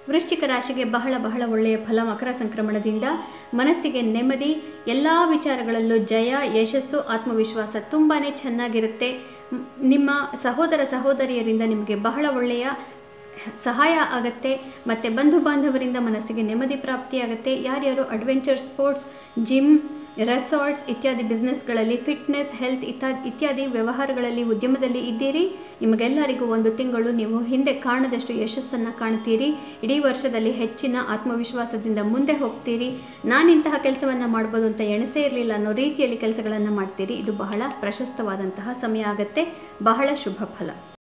ವೃಶ್ಚಿಕ ರಾಶಿಗೆ ಬಹಳ ಬಹಳ ಒಳ್ಳೆಯ ಫಲ ಮಕರ ಸಂಕ್ರಮಣದಿಂದ ಮನಸ್ಸಿಗೆ ನೆಮ್ಮದಿ ಎಲ್ಲ ವಿಚಾರಗಳಲ್ಲೂ ಜಯ ಯಶಸ್ಸು ಆತ್ಮವಿಶ್ವಾಸ ತುಂಬಾ ಚೆನ್ನಾಗಿರುತ್ತೆ ಮ್, ನಿಮ್ಮ ಸಹೋದರ ಸಹೋದರಿಯರಿಂದ ನಿಮಗೆ ಬಹಳ ಒಳ್ಳೆಯ ಸಹಾಯ ಆಗತ್ತೆ ಮತ್ತು ಬಂಧು ಬಾಂಧವರಿಂದ ಮನಸ್ಸಿಗೆ ನೆಮ್ಮದಿ ಪ್ರಾಪ್ತಿಯಾಗುತ್ತೆ ಯಾರ್ಯಾರು ಅಡ್ವೆಂಚರ್ ಸ್ಪೋರ್ಟ್ಸ್ ಜಿಮ್ ರೆಸಾರ್ಟ್ಸ್ ಇತ್ಯಾದಿ ಬಿಸ್ನೆಸ್ಗಳಲ್ಲಿ ಫಿಟ್ನೆಸ್ ಹೆಲ್ತ್ ಇತ್ಯಾದಿ ಇತ್ಯಾದಿ ವ್ಯವಹಾರಗಳಲ್ಲಿ ಉದ್ಯಮದಲ್ಲಿ ಇದ್ದೀರಿ ನಿಮಗೆಲ್ಲರಿಗೂ ಒಂದು ತಿಂಗಳು ನೀವು ಹಿಂದೆ ಕಾಣದಷ್ಟು ಯಶಸ್ಸನ್ನು ಕಾಣ್ತೀರಿ ಇಡೀ ವರ್ಷದಲ್ಲಿ ಹೆಚ್ಚಿನ ಆತ್ಮವಿಶ್ವಾಸದಿಂದ ಮುಂದೆ ಹೋಗ್ತೀರಿ ನಾನು ಇಂತಹ ಕೆಲಸವನ್ನು ಮಾಡ್ಬೋದು ಅಂತ ಎಣಸೇ ಇರಲಿಲ್ಲ ಅನ್ನೋ ರೀತಿಯಲ್ಲಿ ಕೆಲಸಗಳನ್ನು ಮಾಡ್ತೀರಿ ಇದು ಬಹಳ ಪ್ರಶಸ್ತವಾದಂತಹ ಸಮಯ ಆಗುತ್ತೆ ಬಹಳ ಶುಭ ಫಲ